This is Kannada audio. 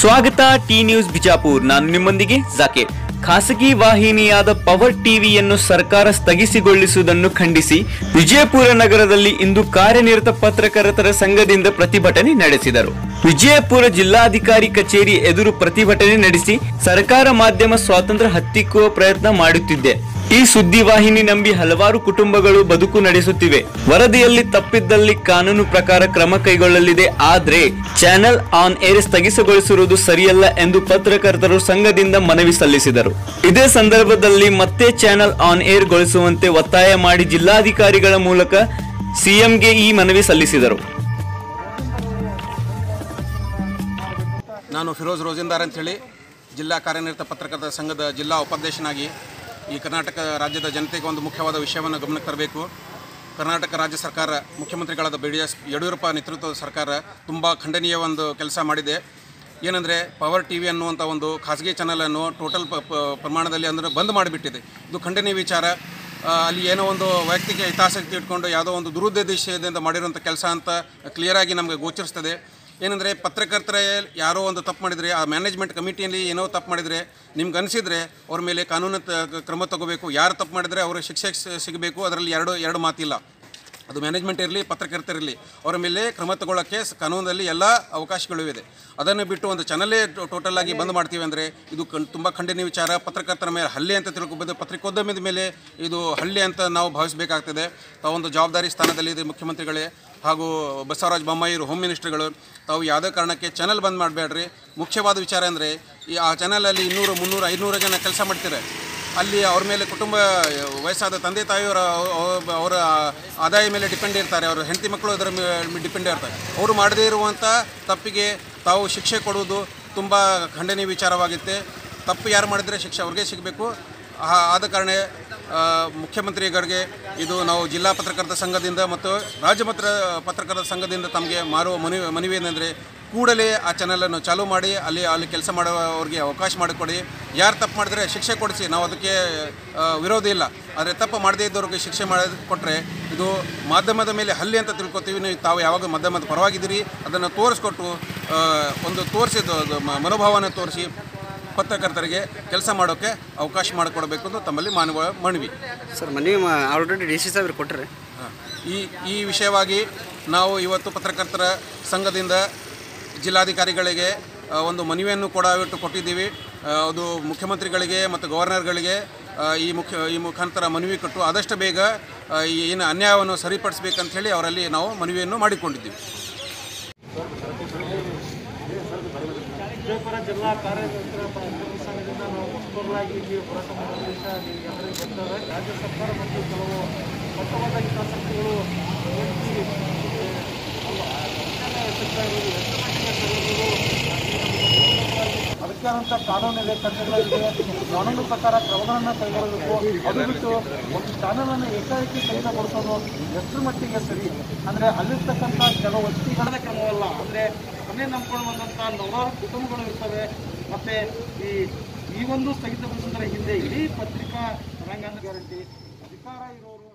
ಸ್ವಾಗತ ಟಿ ನ್ಯೂಸ್ ಬಿಜಾಪುರ್ ನಾನು ನಿಮ್ಮೊಂದಿಗೆ ಜಾಕೀರ್ ಖಾಸಗಿ ವಾಹಿನಿಯಾದ ಪವರ್ ಟಿವಿಯನ್ನು ಸರ್ಕಾರ ಸ್ಥಗಿಸಿಗೊಳಿಸುವುದನ್ನು ಖಂಡಿಸಿ ವಿಜಯಪುರ ನಗರದಲ್ಲಿ ಇಂದು ಕಾರ್ಯನಿರತ ಪತ್ರಕರ್ತರ ಸಂಘದಿಂದ ಪ್ರತಿಭಟನೆ ನಡೆಸಿದರು ವಿಜಯಪುರ ಜಿಲ್ಲಾಧಿಕಾರಿ ಕಚೇರಿ ಎದುರು ಪ್ರತಿಭಟನೆ ನಡೆಸಿ ಸರ್ಕಾರ ಮಾಧ್ಯಮ ಸ್ವಾತಂತ್ರ್ಯ ಹತ್ತಿಕ್ಕುವ ಪ್ರಯತ್ನ ಮಾಡುತ್ತಿದೆ ಈ ಸುದ್ದಿವಾಹಿನಿ ನಂಬಿ ಹಲವಾರು ಕುಟುಂಬಗಳು ಬದುಕು ನಡೆಸುತ್ತಿವೆ ವರದಿಯಲ್ಲಿ ತಪ್ಪಿದ್ದಲ್ಲಿ ಕಾನೂನು ಪ್ರಕಾರ ಕ್ರಮ ಕೈಗೊಳ್ಳಲಿದೆ ಆದ್ರೆ ಚಾನೆಲ್ ಆನ್ ಏರ್ ಸ್ಥಗಿತಗೊಳಿಸಿರುವುದು ಸರಿಯಲ್ಲ ಎಂದು ಪತ್ರಕರ್ತರು ಸಂಘದಿಂದ ಮನವಿ ಸಲ್ಲಿಸಿದರು ಇದೇ ಸಂದರ್ಭದಲ್ಲಿ ಮತ್ತೆ ಚಾನೆಲ್ ಆನ್ ಏರ್ ಗೊಳಿಸುವಂತೆ ಒತ್ತಾಯ ಮಾಡಿ ಜಿಲ್ಲಾಧಿಕಾರಿಗಳ ಮೂಲಕ ಸಿಎಂಗೆ ಈ ಮನವಿ ಸಲ್ಲಿಸಿದರು ನಾನು ಫಿರೋಜ್ ರೋಜಿಂದಾರ್ ಅಂತೇಳಿ ಜಿಲ್ಲಾ ಕಾರ್ಯನಿರತ ಪತ್ರಕರ್ತರ ಸಂಘದ ಜಿಲ್ಲಾ ಉಪಾಧ್ಯಕ್ಷನಾಗಿ ಈ ಕರ್ನಾಟಕ ರಾಜ್ಯದ ಜನತೆಗೆ ಒಂದು ಮುಖ್ಯವಾದ ವಿಷಯವನ್ನು ಗಮನಕ್ಕೆ ತರಬೇಕು ಕರ್ನಾಟಕ ರಾಜ್ಯ ಸರ್ಕಾರ ಮುಖ್ಯಮಂತ್ರಿಗಳಾದ ಬಿ ಡಿ ಎಸ್ ಯಡಿಯೂರಪ್ಪ ನೇತೃತ್ವದ ಸರ್ಕಾರ ತುಂಬ ಖಂಡನೀಯ ಒಂದು ಕೆಲಸ ಮಾಡಿದೆ ಏನಂದರೆ ಪವರ್ ಟಿ ವಿ ಅನ್ನುವಂಥ ಒಂದು ಖಾಸಗಿ ಚಾನಲನ್ನು ಟೋಟಲ್ ಪ ಪ- ಪ್ರಮಾಣದಲ್ಲಿ ಅಂದರೆ ಬಂದ್ ಮಾಡಿಬಿಟ್ಟಿದೆ ಇದು ಖಂಡನೀಯ ವಿಚಾರ ಆ, ಅಲ್ಲಿ ಏನೋ ಒಂದು ವೈಯಕ್ತಿಕ ಹಿತಾಸಕ್ತಿ ಇಟ್ಕೊಂಡು ಯಾವುದೋ ಒಂದು ದುರುದ್ದೇಶದಿಂದ ಮಾಡಿರುವಂಥ ಕೆಲಸ ಅಂತ ಕ್ಲಿಯರಾಗಿ ನಮಗೆ ಗೋಚರಿಸ್ತದೆ ಏನಂದರೆ ಪತ್ರಕರ್ತರ ಯಾರೋ ಒಂದು ತಪ್ಪು ಮಾಡಿದರೆ ಆ ಮ್ಯಾನೇಜ್ಮೆಂಟ್ ಕಮಿಟಿಯಲ್ಲಿ ಏನೋ ತಪ್ಪು ಮಾಡಿದರೆ ನಿಮ್ಗೆ ಅನಿಸಿದರೆ ಅವ್ರ ಮೇಲೆ ಕಾನೂನು ತ- ಕ್ರಮ ತಗೋಬೇಕು ಯಾರು ತಪ್ಪು ಮಾಡಿದರೆ ಅವ್ರಿಗೆ ಶಿಕ್ಷೆ ಸಿ- ಸಿಗಬೇಕು ಅದರಲ್ಲಿ ಎರಡು ಎರಡು ಮಾತಿಲ್ಲ ಅದು ಮ್ಯಾನೇಜ್ಮೆಂಟ್ ಇರಲಿ ಪತ್ರಕರ್ತರಿರಲಿ ಅವರ ಮೇಲೆ ಕ್ರಮ ತಗೊಳ್ಳೋಕ್ಕೆ ಸ- ಕಾನೂನಲ್ಲಿ ಎಲ್ಲ ಅವಕಾಶಗಳು ಇದೆ ಅದನ್ನು ಬಿಟ್ಟು ಒಂದು ಚಾನಲ್ಲೇ ಟೋಟಲ್ ಆಗಿ ಬಂದ್ ಮಾಡ್ತೀವಿ ಅಂದರೆ ಇದು ಕಣ್ ತುಂಬ ಖಂಡನೀಯ ವಿಚಾರ ಪತ್ರಕರ್ತರ ಮೇಲೆ ಹಲ್ಲೆ ಅಂತ ತಿಳ್ಕೊಬೋದು ಪತ್ರಿಕೋದ್ಯಮದ ಮೇಲೆ ಇದು ಹಲ್ಲೆ ಅಂತ ನಾವು ಭಾವಿಸಬೇಕಾಗ್ತದೆ ತಾವೊಂದು ಜವಾಬ್ದಾರಿ ಸ್ಥಾನದಲ್ಲಿ ಇದೆ ಮುಖ್ಯಮಂತ್ರಿಗಳೇ ಹಾಗೂ ಬಸವರಾಜ ಬೊಮ್ಮಾಯಿರು ಹೋಮ್ ಮಿನಿಸ್ಟ್ರುಗಳು ತಾವು ಯಾವುದೇ ಕಾರಣಕ್ಕೆ ಚಾನಲ್ ಬಂದ್ ಮಾಡಬೇಡ್ರಿ ಮುಖ್ಯವಾದ ವಿಚಾರ ಅಂದರೆ ಈ ಆ ಚಾನಲಲ್ಲಿ ಇನ್ನೂರು ಮುನ್ನೂರು ಐನೂರು ಜನ ಕೆಲಸ ಮಾಡ್ತಾರೆ ಅಲ್ಲಿ ಅವ್ರ ಮೇಲೆ ಕುಟುಂಬ ವಯಸ್ಸಾದ ತಂದೆ ತಾಯಿಯವರ ಅವ- ಅವರ ಆದಾಯ ಮೇಲೆ ಡಿಪೆಂಡ್ ಇರ್ತಾರೆ ಅವರ ಹೆಂಡತಿ ಮಕ್ಕಳು ಅದರ ಮೇಲೆ ಡಿಪೆಂಡ್ ಇರ್ತಾರೆ ಅವರು ಮಾಡದೇ ಇರುವಂಥ ತಪ್ಪಿಗೆ ತಾವು ಶಿಕ್ಷೆ ಕೊಡುವುದು ತುಂಬ ಖಂಡನೀಯ ವಿಚಾರವಾಗುತ್ತೆ ತಪ್ಪು ಯಾರು ಮಾಡಿದರೆ ಶಿಕ್ಷೆ ಅವ್ರಿಗೆ ಸಿಗಬೇಕು ಆ- ಆದ ಕಾರಣ ಆ, ಮುಖ್ಯಮಂತ್ರಿಗಳಿಗೆ ಇದು ನಾವು ಜಿಲ್ಲಾ ಪತ್ರಕರ್ತರ ಸಂಘದಿಂದ ಮತ್ತು ರಾಜ್ಯ ಪತ್ರ ಪತ್ರಕರ್ತರ ಸಂಘದಿಂದ ತಮಗೆ ಮಾರುವ ಮನವಿ ಮನವಿ ಏನಂದರೆ ಕೂಡಲೇ ಆ ಚಾನಲನ್ನು ಚಾಲೂ ಮಾಡಿ ಅಲ್ಲಿ ಅಲ್ಲಿ ಕೆಲಸ ಮಾಡುವವರಿಗೆ ಅವಕಾಶ ಮಾಡಿಕೊಡಿ ಯಾರು ತಪ್ಪು ಮಾಡಿದರೆ ಶಿಕ್ಷೆ ಕೊಡಿಸಿ ನಾವು ಅದಕ್ಕೆ ಆ, ವಿರೋಧ ಇಲ್ಲ ಆದರೆ ತಪ್ಪು ಮಾಡದೇ ಇದ್ದವ್ರಿಗೆ ಶಿಕ್ಷೆ ಮಾಡಿ ಕೊಟ್ಟರೆ ಇದು ಮಾಧ್ಯಮದ ಮೇಲೆ ಹಲ್ಲೆ ಅಂತ ತಿಳ್ಕೊತೀವಿ ನೀವು ತಾವು ಯಾವಾಗ ಮಾಧ್ಯಮದ ಪರವಾಗಿದ್ದೀರಿ ಅದನ್ನು ತೋರಿಸ್ಕೊಟ್ಟು ಆ, ಒಂದು ತೋರಿಸಿದ್ದು ಅದು ಮ- ಮನೋಭಾವನೆ ತೋರಿಸಿ ಪತ್ರಕರ್ತರಿಗೆ ಕೆಲಸ ಮಾಡೋಕ್ಕೆ ಅವಕಾಶ ಮಾಡಿಕೊಡ್ಬೇಕು ಅಂತ ತಮ್ಮಲ್ಲಿ ಮಾನವ ಮನವಿ ಸರ್ ಮನೆ ಆಲ್ರೆಡಿ ಡಿ ಸಿ ಸಾಹೇಬ್ರು ಕೊಟ್ಟರೆ ಹ. ಈ ಈ ವಿಷಯವಾಗಿ ನಾವು ಇವತ್ತು ಪತ್ರಕರ್ತರ ಸಂಘದಿಂದ ಜಿಲ್ಲಾಧಿಕಾರಿಗಳಿಗೆ ಆ, ಒಂದು ಮನವಿಯನ್ನು ಕೂಡ ಇಟ್ಟು ಕೊಟ್ಟಿದ್ದೀವಿ ಆ, ಅದು ಮುಖ್ಯಮಂತ್ರಿಗಳಿಗೆ ಮತ್ತು ಗವರ್ನರ್ಗಳಿಗೆ ಆ, ಈ ಮುಖ್ಯ ಈ ಮುಖಾಂತರ ಮನವಿ ಕೊಟ್ಟು ಆದಷ್ಟು ಬೇಗ ಆ, ಈ ಏನು ಅನ್ಯಾಯವನ್ನು ಸರಿಪಡಿಸಬೇಕಂತ ಹೇಳಿ ಅವರಲ್ಲಿ ನಾವು ಮನವಿಯನ್ನು ಮಾಡಿಕೊಂಡಿದ್ದೀವಿ ವಿಜಯಪುರ ಜಿಲ್ಲಾ ಕಾರ್ಯತಂತ್ರ ಪತ್ರಕರ್ತರ ಸಂಘದಿಂದ ನಾವು ಹೊಸಬರಲಾಗಿ ಇಲ್ಲಿ ಹೋರಾಟ ಮಾಡೋ ಉದ್ದೇಶ ನಿಮಗೆ ಎಲ್ಲರಿಗೂ ಗೊತ್ತದೆ ರಾಜ್ಯ ಸರ್ಕಾರ ಮತ್ತು ಕೆಲವು ಮೊತ್ತವಾದ ಹಿತಾಸಕ್ತಿಗಳು ಏನಿದೆ, ಇದು ಅಲ್ಲ, ಅದಕ್ಕೆಲ್ಲ ಸಿಗ್ತಾ ಇರೋದು ಎಷ್ಟು ಮಟ್ಟಿಗೆ ಸರಿಯಿರೋದು ಅದಕ್ಕೆ ಆದಂಥ ಕಾನೂನಿದೆ ಕಟ್ಟಡಗಳಿದೆ ಕಾನೂನು ಪ್ರಕಾರ ಕ್ರಮಗಳನ್ನು ಕೈಗೊಳ್ಳಬೇಕು ಅದು ಬಿಟ್ಟು ಒಂದು ಚಾನಲನ್ನು ಏಕಾಏಕಿ ಕೈಗೊಳಿಸೋದು ಎಷ್ಟರ ಮಟ್ಟಿಗೆ ಸರಿ ಅಂದರೆ ಅಲ್ಲಿರ್ತಕ್ಕಂಥ ಕೆಲವು ವ್ಯಕ್ತಿಗಳ ಕ್ರಮವಲ್ಲ ಅಂದರೆ ಅದನ್ನೇ ನಂಬ್ಕೊಂಡು ಬಂದಂಥ ನೂರಾರು ಕುಟುಂಬಗಳು ಇರ್ತವೆ ಮತ್ತು ಈ ಈ ಒಂದು ಸ್ಥಗಿತಗೊಳಿಸಿದ್ರೆ ಹಿಂದೆ ಇಡೀ ಪತ್ರಿಕಾ ರಂಗಾಂಗ ಗ್ಯಾರಂಟಿ ಅಧಿಕಾರ ಇರೋರು